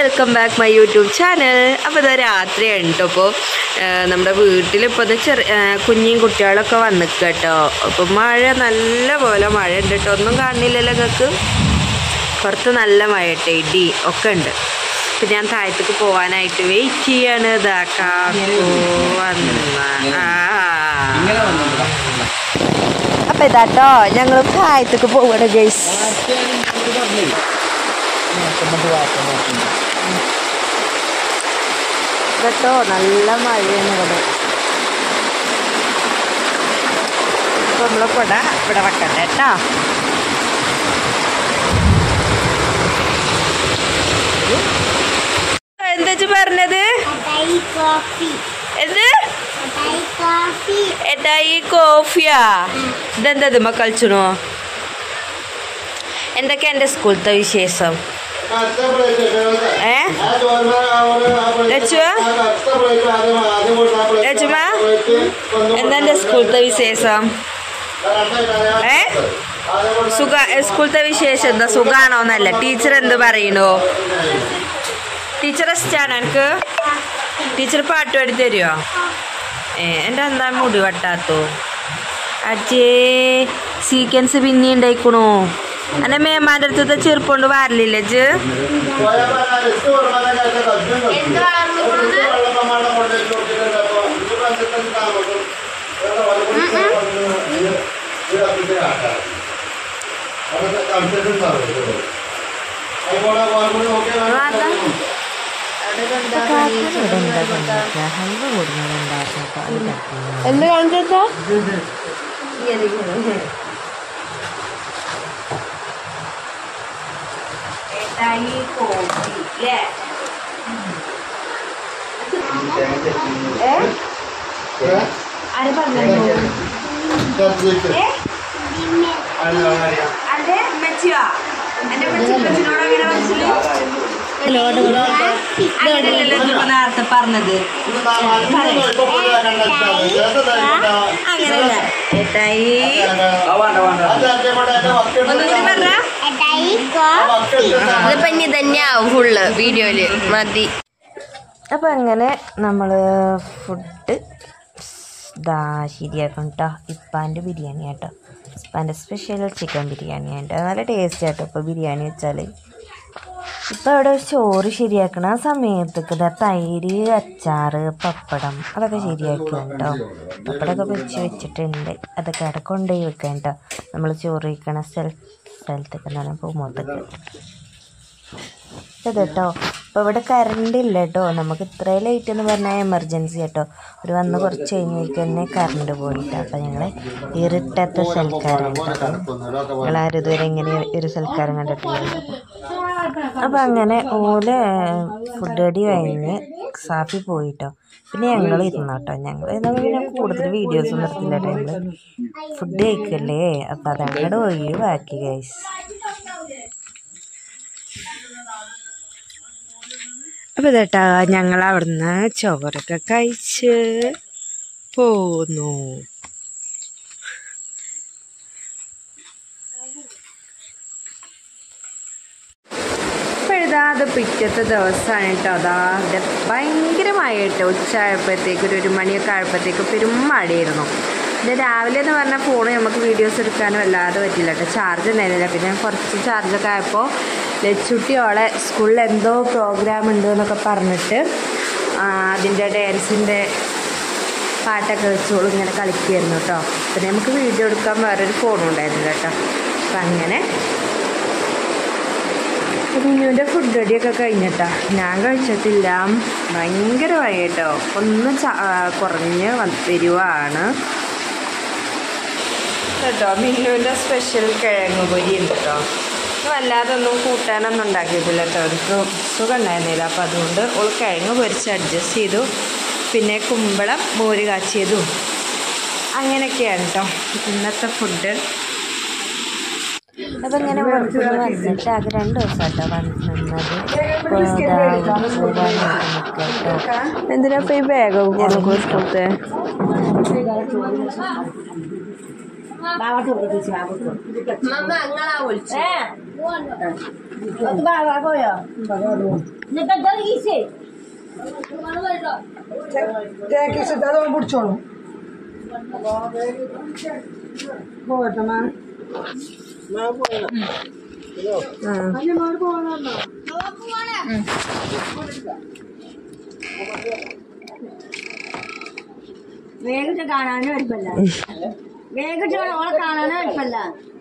Welcome back my YouTube channel അപ്പോൾ ഇതാ രാത്രിയാണ് കേട്ടോ അപ്പോൾ നമ്മുടെ വീട്ടിലിപ്പോൾ ഇത് ചെറിയ കുഞ്ഞിയും കുട്ടികളൊക്കെ വന്നിക്കുക കേട്ടോ അപ്പോൾ മഴ നല്ല പോലെ മഴ ഉണ്ട് കേട്ടോ ഒന്നും കാണുന്നില്ലല്ലോ നിങ്ങൾക്ക് പുറത്ത് നല്ല മഴ കേട്ടോ ഇടി ഒക്കെ ഉണ്ട് അപ്പം ഞാൻ താഴത്തേക്ക് പോകാനായിട്ട് വെയിറ്റ് ചെയ്യാണ് ഇതാ കാക്കു വന്ന ആ അപ്പം ഇതാട്ടോ ഞങ്ങൾ താഴത്തേക്ക് പോകണം ഗൈസ് കേട്ടോ നല്ല മഴയാണ് ഇവിടെ അപ്പൊ നമ്മളെ കുട ഇവിടെ വെക്കട്ടെ കേട്ടോ എന്താ പറഞ്ഞത് Atai coffee. എന്ത് Atai coffee. എടാ ഈ കോഫിയാ ഇതെന്താ ഇത് കളിച്ചണോ എന്തൊക്കെ എൻ്റെ സ്കൂളത്തെ വിശേഷം ഏ ലച്ചുവാ? ലച്ചുമാ? എന്താ എൻ്റെ സ്കൂളത്തെ വിശേഷം ഏ സുഖ സ്കൂളത്തെ വിശേഷം എന്താ സുഖാണോന്നല്ല ടീച്ചർ എന്ത് പറയണോ ടീച്ചർ ഇഷ്ടമാണ് എനിക്ക് ടീച്ചർ പാട്ട് പാടി തരുമോ ഏ എൻ്റെ എന്താ മുടി വട്ടാത്തോ അച്ഛേ സീക്വൻസ് പിന്നെ ഉണ്ടായിക്കണോ എൻ്റെ മേമാൻ്റെ അടുത്തത്തെ ചെറുപ്പുണ്ട് വാരലില്ലേ ഇജ്ജ് എന്ത് കാണിച്ചാ ആര് പറഞ്ഞു അതെ മെച്ചിയോ എന്റെ മെച്ചി മെച്ചിനോട് അങ്ങനെ മനസ്സിലോ അങ്ങനെയല്ലല്ലോ ഇപ്പൊ നേരത്തെ പറഞ്ഞത് അങ്ങനെയല്ല ഏട്ടായി ഒന്നുകൂടി പറഞ്ഞ Atai coffee. ഇതിപ്പോ ഇനി തന്നെയാവും ഫുള്ള് വീഡിയോയില് മതി അപ്പോൾ അങ്ങനെ നമ്മൾ ഫുഡ് ദാ ശരിയാക്കണം കേട്ടോ ഇപ്പാൻ്റെ ബിരിയാണി കേട്ടോ ഇപ്പാൻ്റെ സ്പെഷ്യൽ ചിക്കൻ ബിരിയാണി കേട്ടോ നല്ല ടേസ്റ്റ് ആട്ടോ ഇപ്പോൾ ബിരിയാണി വെച്ചാൽ ഇപ്പോൾ അവിടെ ഒരു ചോറ് ശരിയാക്കണ ആ സമയത്തൊക്കെ ഇതാ തൈര് അച്ചാറ് പപ്പടം അതൊക്കെ ശരിയാക്കിയാണ് കേട്ടോ പപ്പടമൊക്കെ പൊരിച്ച് വെച്ചിട്ടുണ്ട് അതൊക്കെ അവിടെ കൊണ്ടുപോയി വെക്കാം കേട്ടോ നമ്മൾ ചോറ് വയ്ക്കണ സ്ഥല സ്ഥലത്തൊക്കെ എന്താണ് പൂമോത്തൊക്കെ ഇത് കേട്ടോ ഇപ്പോൾ ഇവിടെ കറണ്ട് ഇല്ല കേട്ടോ നമുക്ക് ഇത്ര ലേറ്റ് എന്ന് പറഞ്ഞാൽ എമർജൻസി കേട്ടോ ഒരു വന്ന് കുറച്ച് കഴിഞ്ഞേക്ക് തന്നെ കറണ്ട് പോയിട്ട് അപ്പോൾ ഞങ്ങൾ ഇരുട്ടത്തെ സൽക്കാരം കേട്ടോ നിങ്ങൾ ആരും ഇതുവരെ ഇങ്ങനെ ഒരു സൽക്കാരം കണ്ടിട്ടില്ല അപ്പോൾ അങ്ങനെ ഓല് ഫുഡ് അടി കഴിഞ്ഞ് സാഫി പോയിട്ടോ പിന്നെ ഞങ്ങൾ ഇരുന്നു കേട്ടോ ഞങ്ങൾ എന്നാൽ പിന്നെ കൂടുതൽ വീഡിയോസ് ഒന്നും എടുത്തില്ല കേട്ടോ ഞങ്ങൾ ഫുഡ് കഴിക്കല്ലേ അപ്പോൾ അതങ്ങോട്ട് ഒഴിവാക്കി ഗൈസ് അപ്പോൾ ഇതേട്ടാ ഞങ്ങൾ അവിടുന്ന് ചോറൊക്കെ കഴിച്ച് പോന്നു ഇപ്പോഴിതാ അത് പിറ്റത്തെ ദിവസമാണ് കേട്ടോ അതാ ഇത് ഭയങ്കര മഴ കേട്ടോ ഉച്ചയായപ്പോഴത്തേക്ക് ഒരു ഒരു മണിയൊക്കെ ആയപ്പോഴത്തേക്ക് പെരും മഴയായിരുന്നു പിന്നെ രാവിലെ എന്ന് പറഞ്ഞാൽ ഫോൺ നമുക്ക് വീഡിയോസ് എടുക്കാനും വല്ലാതെ പറ്റില്ല കേട്ടോ ചാർജ് ഉണ്ടായിരുന്നില്ല പിന്നെ കുറച്ച് ചാർജൊക്കെ ആയപ്പോൾ ലച്ചുട്ടി ഓളെ സ്കൂളിൽ എന്തോ പ്രോഗ്രാം ഉണ്ട് എന്നൊക്കെ പറഞ്ഞിട്ട് ആ, അതിൻ്റെ ഡാൻസിൻ്റെ പാട്ടൊക്കെ വെച്ചോളും ഇങ്ങനെ കളിക്കുമായിരുന്നു കേട്ടോ പിന്നെ നമുക്ക് വീഡിയോ എടുക്കാൻ വേറൊരു ഫോണും ഉണ്ടായിരുന്നില്ല കേട്ടോ അപ്പം അങ്ങനെ കുഞ്ഞുവിൻ്റെ ഫുഡ് റെഡിയൊക്കെ കഴിഞ്ഞിട്ടാ ഞാൻ കഴിച്ചിട്ടില്ല ഭയങ്കര വയ്യട്ടോ ഒന്ന് ച- ആ, കുറഞ്ഞ് വന്ന് വരുവാണ് കേട്ടോ മിന്നുവിൻ്റെ സ്പെഷ്യൽ കിഴങ്ങ് പൊരി ഉണ്ട് കേട്ടോ വല്ലാതെ ഒന്നും കൂട്ടാനൊന്നും ഉണ്ടാക്കിയിട്ടില്ല കേട്ടോ അവർക്ക് സുഖം ഉണ്ടായിരുന്നില്ല അപ്പോൾ അതുകൊണ്ട് ഓൾ കിഴങ്ങ് പൊരിച്ച് അഡ്ജസ്റ്റ് ചെയ്തു പിന്നെ കുമ്പളം മോര് കാച്ചിയതും അങ്ങനെയൊക്കെയാണ് കേട്ടോ ഇന്നത്തെ ഫുഡ് അപ്പം ഇങ്ങനെ വെളുപ്പിന് വന്നിട്ട് ആകെ രണ്ട് ദിവസമാട്ടോ വന്നത് എന്തിനാ ഇപ്പൊ ഈ ബാഗ് കൊടുക്കത്തെ തേക്ക് സിദ്ധ അത് പിടിച്ചോളൂ പോകട്ടെ മാ വേഗം കാണാനും എളുപ്പല്ല വേഗം ഓളെ കാണാനും എളുപ്പല്ല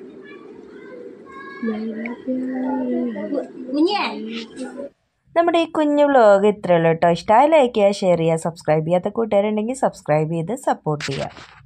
കുഞ്ഞേ നമ്മുടെ ഈ കുഞ്ഞു വ്ലോഗ് ഇത്രയുള്ളൂ കേട്ടോ ഇഷ്ടമായി ലൈക്ക് ചെയ്യുക ഷെയർ ചെയ്യുക സബ്സ്ക്രൈബ് ചെയ്യാത്ത കൂട്ടുകാരുണ്ടെങ്കിൽ സബ്സ്ക്രൈബ് ചെയ്ത് സപ്പോർട്ട് ചെയ്യുക